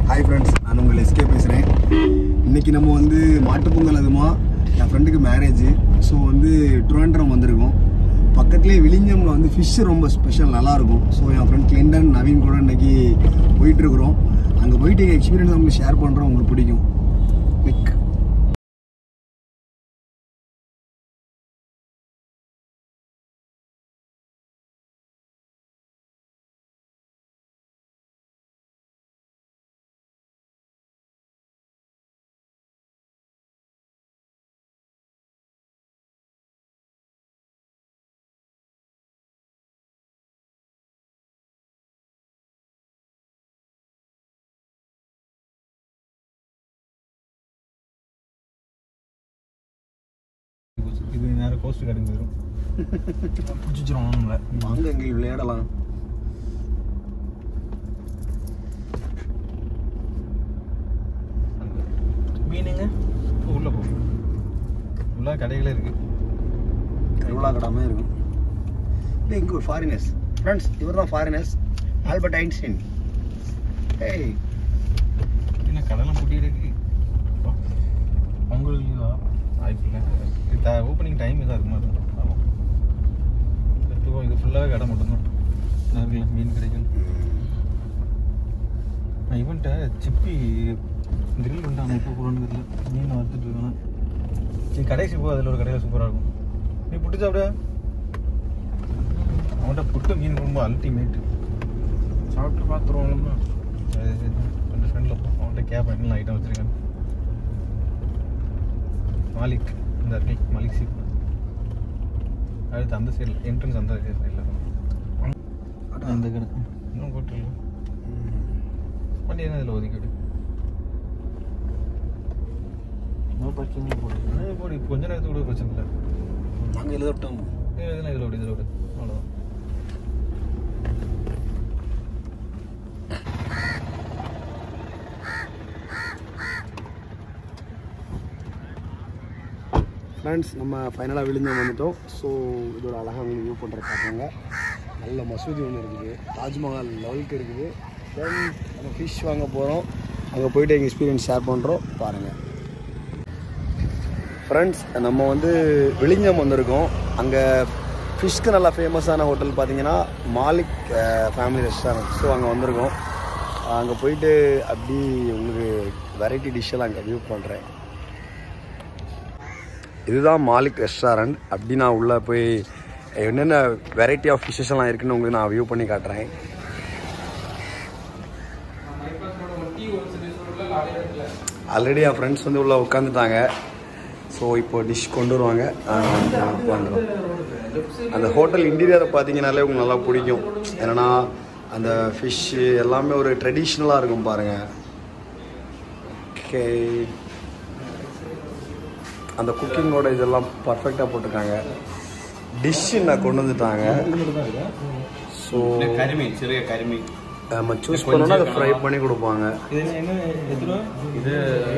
Hi friends நான் உங்கள் SK பேசுகிறேன் இன்னைக்கு நம்ம வந்து மாட்டுப்பொங்கல் அதுமா என் ஃப்ரெண்டுக்கு மேரேஜ் ஸோ வந்து ட்ரிவாண்ட்ரம் வந்திருக்கோம் பக்கத்துலேயே விழிஞ்சம்ல வந்து ஃபிஷ் ரொம்ப ஸ்பெஷல் நல்லாயிருக்கும் ஸோ என் ஃப்ரெண்ட் கிளிண்டன் நவீன் கூட இன்னைக்கு போயிட்டுருக்குறோம் அங்கே போயிட்டு எங்கள் எக்ஸ்பீரியன்ஸ் உங்களுக்கு ஷேர் பண்ணுறோம் உங்களுக்கு பிடிக்கும் கிளிக் இது நேரம் கோஸ்ட் கார்டுக்கு போயிடும் பிடிச்சிச்சிரும் நம்மள வாங்க எங்கே விளையாடலாம் மீனுங்க இப்போ உள்ள போ உள்ள கடைகளே இருக்கு கருவிழா கடாமல் இருக்கும் இல்லை இங்கே ஒரு ஃபாரினர்ஸ் ஃப்ரெண்ட்ஸ் இவர் தான் ஃபாரினர்ஸ் ஆல்பர்ட் ஐன்ஸ்டைன் ஏய் என்ன கடைலாம் பூட்டி இருக்கு அப்பா. பொங்கல் லீவா வாய்ப்பு இல்லை இது ஓப்பனிங் டைம் இதாக இருக்குமா இருக்கும் ஆமாம் இப்போ இது ஃபுல்லாகவே கடை மட்டும்தான் நிறைய மீன் கிடைக்கும் நான் இவன்ட்ட சிப்பி கிரில் உண்டான இப்போ போகிறோன்னு தெரியல மீன் வறுத்துட்டு இருக்கானே சரி கடைசி போ அதில் ஒரு கடையில் சூப்பராக இருக்கும் நீ புட்டு சாப்பிட அவன்கிட்ட புட்டு மீன் ரொம்ப அல்டிமேட்டு சாப்பிட்டு பார்த்துருவோம்னா சரி சரி ரெண்டு ஃப்ரெண்டில் அவன்கிட்ட கேப் என்ன ஐட்டம் வச்சுருக்கேன் மாலிக் இந்த இருக்கு மாலிக் சீப் அடுத்து அந்த சைடில் என்ட்ரன்ஸ் அந்த சைடில் அந்த கடை இன்னும் போட்டுருல வண்டி என்ன இதில் ஒதுக்கிடு நோ பார்க்கிங்கில் போட்டு போடு இப்போ கொஞ்ச நேரத்துக்கு கூட பிரச்சனை இல்லை நாங்கள் எழுதட்டோம் இதெல்லாம் இதில் விடு இதில் விடு அவ்வளோதான் ஃப்ரெண்ட்ஸ் நம்ம ஃபைனலாக விழுந்தோம் வந்துட்டோம் ஸோ இதோட அழகாக உங்களுக்கு வியூ பண்ணுற பார்த்தாங்க நல்ல மசூதி ஒன்று இருக்குது தாஜ்மஹால் லெவலுக்கு இருக்குது தென் நம்ம ஃபிஷ் வாங்க போகிறோம் அங்கே போயிட்டு எங்கள் எக்ஸ்பீரியன்ஸ் ஷேர் பண்ணுறோம் பாருங்கள் ஃப்ரெண்ட்ஸ் நம்ம வந்து விழிஞ்சம் வந்திருக்கோம் அங்கே ஃபிஷ்க்கு நல்லா ஃபேமஸான ஹோட்டல் பார்த்தீங்கன்னா மாலிக் ஃபேமிலி ரெஸ்டாரண்ட் ஸோ அங்கே வந்திருக்கோம் அங்கே போயிட்டு அப்படி உங்களுக்கு வெரைட்டி டிஷ்ஷெல்லாம் அங்கே வியூ பண்ணுறேன் இதுதான் மாலிக் ரெஸ்டாரண்ட் அப்படி நான் உள்ளே போய் என்னென்ன வெரைட்டி ஆஃப் ஃபிஷ்ஷஸ் எல்லாம் இருக்குன்னு உங்களுக்கு நான் வியூ பண்ணி காட்டுறேன் ஆல்ரெடி என் ஃப்ரெண்ட்ஸ் வந்து உள்ளே உட்காந்துட்டாங்க ஸோ இப்போ டிஷ் கொண்டு வருவாங்க உட்காந்துரும் அந்த ஹோட்டல் இன்டீரியரை பார்த்தீங்கனாலே உங்களுக்கு நல்லா பிடிக்கும் என்னென்னா அந்த ஃபிஷ்ஷு எல்லாமே ஒரு ட்ரெடிஷ்னலாக இருக்கும் பாருங்கள் ஓகே அந்த குக்கிங்கோட இதெல்லாம் பர்ஃபெக்டாக போட்டிருக்காங்க டிஷ்ஷு நான் கொண்டு வந்துட்டாங்க ஸோ കരിമീൻ ചെറിയ കരിമീൻ நம்ம சூஸ் பண்ணோன்னா அதை ஃப்ரை பண்ணி கொடுப்பாங்க இது என்ன எத்தனை ரூபா ഇത്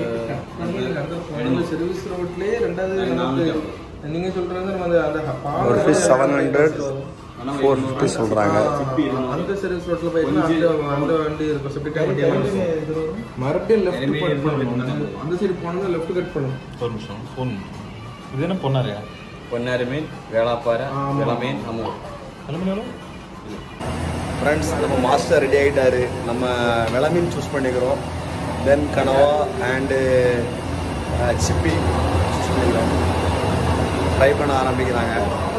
சர்வீஸ் ரோட்லயே ரெண்டாவது நீங்க சொல்றது நம்ம அந்த அந்த பாலம் ஒரு fish seven hundred four fifty சொல்கிறாங்க அந்த சர்வீஸ் ரோட்ல போயிட்டு அந்த அந்த வண்டி இருக்கும் செப்டிக் வண்டி எல்லாம் இருக்கும். மறுபடியும் லெஃப்ட் கட் பண்ணணும் அந்த சைடு போனது லெஃப்ட் கட் பண்ணணும் ഒരു നിമിഷം ഫോൺ ഇത് തന്നെ പൊന്നറിയാ പൊന്നാരമീൻ വേളാപ്പാര വിളമീൻ അമൂർ கிளம்பினாலும் ஃப்ரெண்ட்ஸ் நம்ம மாஸ்டர் ரெடி ஆகிட்டாரு நம்ம விளமீன் சூஸ் பண்ணிக்கிறோம் தென் கனவா அண்டு சிப்பி சூஸ் பண்ணிக்கிறோம் ஃப்ரை பண்ண ஆரம்பிக்கிறாங்க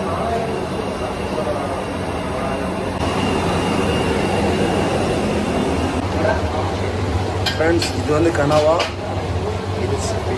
ஃப்ரெண்ட்ஸ் இது வந்து கனவா இது சிப்பி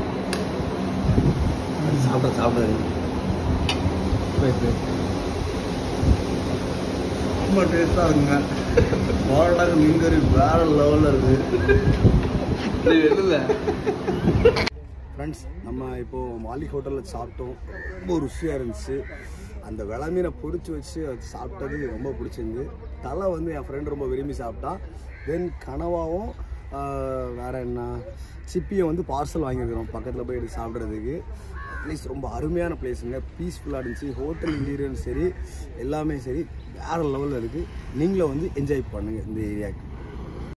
சாப்பிட சாப்பிடாது ரொம்ப டேஸ்ட்டாக இருக்குங்க பரோட்டாக்கு மீன் கறி வேற லெவலில் இருக்குது ஃப்ரெண்ட்ஸ் நம்ம இப்போது மாலிக் ஹோட்டலில் சாப்பிட்டோம் ரொம்ப ருசியாக இருந்துச்சு அந்த விள மீனை பொரிச்சு வச்சு அது சாப்பிட்டது ரொம்ப பிடிச்சிருந்து தலை வந்து என் ஃப்ரெண்ட் ரொம்ப விரும்பி சாப்பிட்டான் தென் கனவாவும் ஆஹ், வேற என்ன சிப்பியும் வந்து பார்சல் வாங்கியிருக்கிறோம் பக்கத்தில் போய் எடுத்து சாப்பிட்றதுக்கு ப்ளேஸ் ரொம்ப அருமையான பிளேஸுங்க பீஸ்ஃபுல்லாக இருந்துச்சு ஹோட்டல் இன்டீரியரும் சரி எல்லாமே சரி வேறு லெவலில் இருக்குது நீங்களும் வந்து என்ஜாய் பண்ணுங்கள் இந்த ஏரியாவுக்கு